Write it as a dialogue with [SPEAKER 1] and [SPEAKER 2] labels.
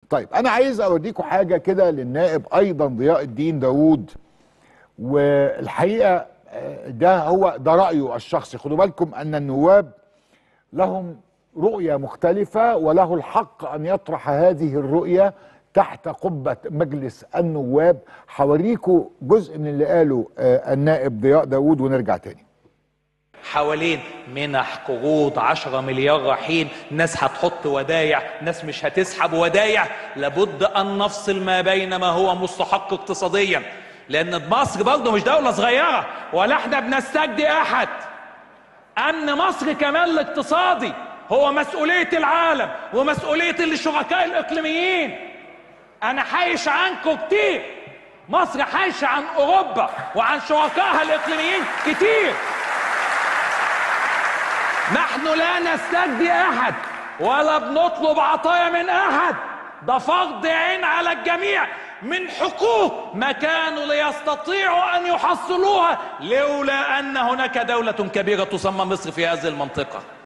[SPEAKER 1] طيب انا عايز اوريكم حاجه كده للنائب ايضا ضياء الدين داوود والحقيقه آه، ده هو ده رايه الشخصي خدوا بالكم ان النواب لهم رؤيه مختلفه وله الحق ان يطرح هذه الرؤيه تحت قبه مجلس النواب هوريكم جزء من اللي قاله آه، النائب ضياء داوود ونرجع تاني
[SPEAKER 2] حوالين منح قروض 10 مليار رايحين ناس هتحط ودايع ناس مش هتسحب ودايع لابد ان نفصل ما بين ما هو مستحق اقتصاديا لان مصر برضه مش دولة صغيرة ولا احنا بنستجدي احد امن مصر كمان الاقتصادي هو مسؤولية العالم ومسؤولية الشركاء الاقليميين انا حايش عنكم كتير مصر حايشة عن اوروبا وعن شركائها الاقليميين كتير نحن لا نستجدي احد ولا بنطلب عطايا من احد ده فرض عين على الجميع من حقوق ما كانوا ليستطيعوا ان يحصلوها لولا ان هناك دولة كبيرة تسمى مصر في هذه المنطقة